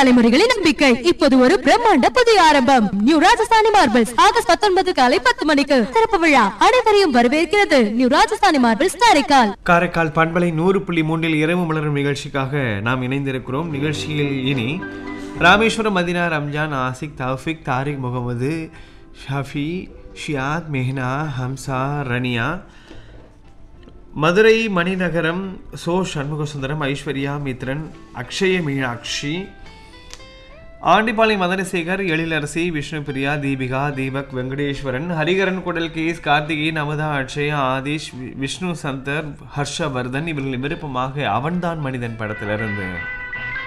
தலைமுறைகளின் நம்பிக்கை இப்போது ஒரு பிரம்மாண்ட புதிய ஆரம்பம் நியூ ராஜஸ்தானி மார்பிள்ஸ் ஆகஸ்ட் பத்தொன்பது காலை பத்து மணிக்கு திறப்பு விழா அனைவரையும் வரவேற்கிறது நியூ ராஜஸ்தானி மார்பிள்ஸ் காரைக்கால் காரைக்கால் பண்பலை நூறு புள்ளி மூன்றில் இரவு மலரும் நிகழ்ச்சிக்காக நாம் இணைந்திருக்கிறோம் நிகழ்ச்சியில் இனி ராமேஸ்வரம் மதினா ரம்ஜான் ஆசிக் தௌஃபிக் தாரிக் முகமது ஷஃபி ஷியாத் மெஹ்னா ஹம்சா ரனியா மதுரை மணிநகரம் சோ சண்முகசுந்தரம் ஐஸ்வர்யா மித்ரன் அக்ஷய மீனாட்சி ஆண்டிபாளையம் மதனசேகர் எழிலரசி விஷ்ணுபிரியா தீபிகா தீபக் வெங்கடேஸ்வரன் ஹரிகரன் குடல் கேஸ் கார்த்திகேயன் அமுதா அக்ஷயா ஆதிஷ் வி- விஷ்ணு சந்தர் ஹர்ஷவர்தன் இவர்களின் விருப்பமாக அவன்தான் மனிதன் படத்திலிருந்து